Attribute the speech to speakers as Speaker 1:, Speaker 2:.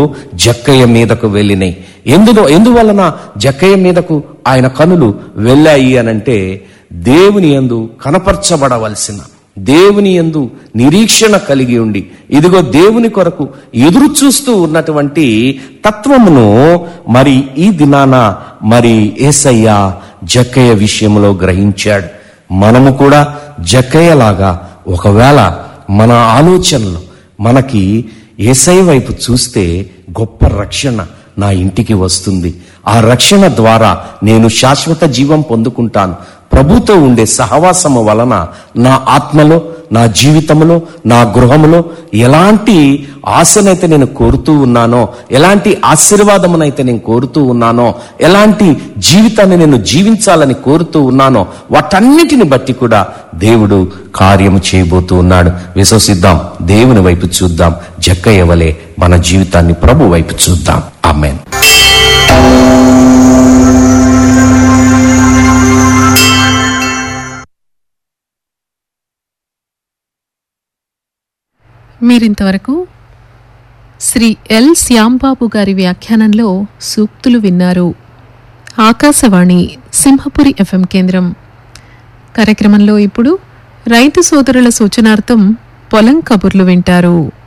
Speaker 1: జక్కయ్య మీదకు వెళ్ళినాయి ఎందులో ఎందువలన జక్కయ్య మీదకు ఆయన కనులు వెళ్ళాయి అనంటే దేవుని యందు కనపరచబడవలసిన దేవుని యందు నిరీక్షణ కలిగి ఉండి ఇదిగో దేవుని కొరకు ఎదురు చూస్తూ ఉన్నటువంటి తత్వమును మరి ఈ దినాన మరి ఏసయ్య జక్కయ్య విషయంలో గ్రహించాడు మనము కూడా జక్కయ్యలాగా ఒకవేళ మన ఆలోచనలు మనకి ఏసై వైపు చూస్తే గొప్ప రక్షణ నా ఇంటికి వస్తుంది ఆ రక్షణ ద్వారా నేను శాశ్వత జీవం పొందుకుంటాను ప్రభుతో ఉండే సహవాసము వలన నా ఆత్మలో నా జీవితంలో నా గృహములో ఎలాంటి ఆశనైతే నేను కోరుతూ ఉన్నానో ఎలాంటి ఆశీర్వాదమునైతే నేను కోరుతూ ఉన్నానో ఎలాంటి జీవితాన్ని నేను జీవించాలని కోరుతూ ఉన్నానో వాటన్నిటిని బట్టి కూడా దేవుడు కార్యము చేయబోతూ ఉన్నాడు విశ్వసిద్దాం దేవుని వైపు చూద్దాం జక్కయ్య వలె మన జీవితాన్ని ప్రభు వైపు చూద్దాం ఆమెన్
Speaker 2: మీరింతవరకు శ్రీ ఎల్ శ్యాంబాబు గారి వ్యాఖ్యానంలో సూక్తులు విన్నారు ఆకాశవాణి సింహపురి ఎఫ్ఎం కేంద్రం కార్యక్రమంలో ఇప్పుడు రైతు సోదరుల సూచనార్థం పొలం కబుర్లు వింటారు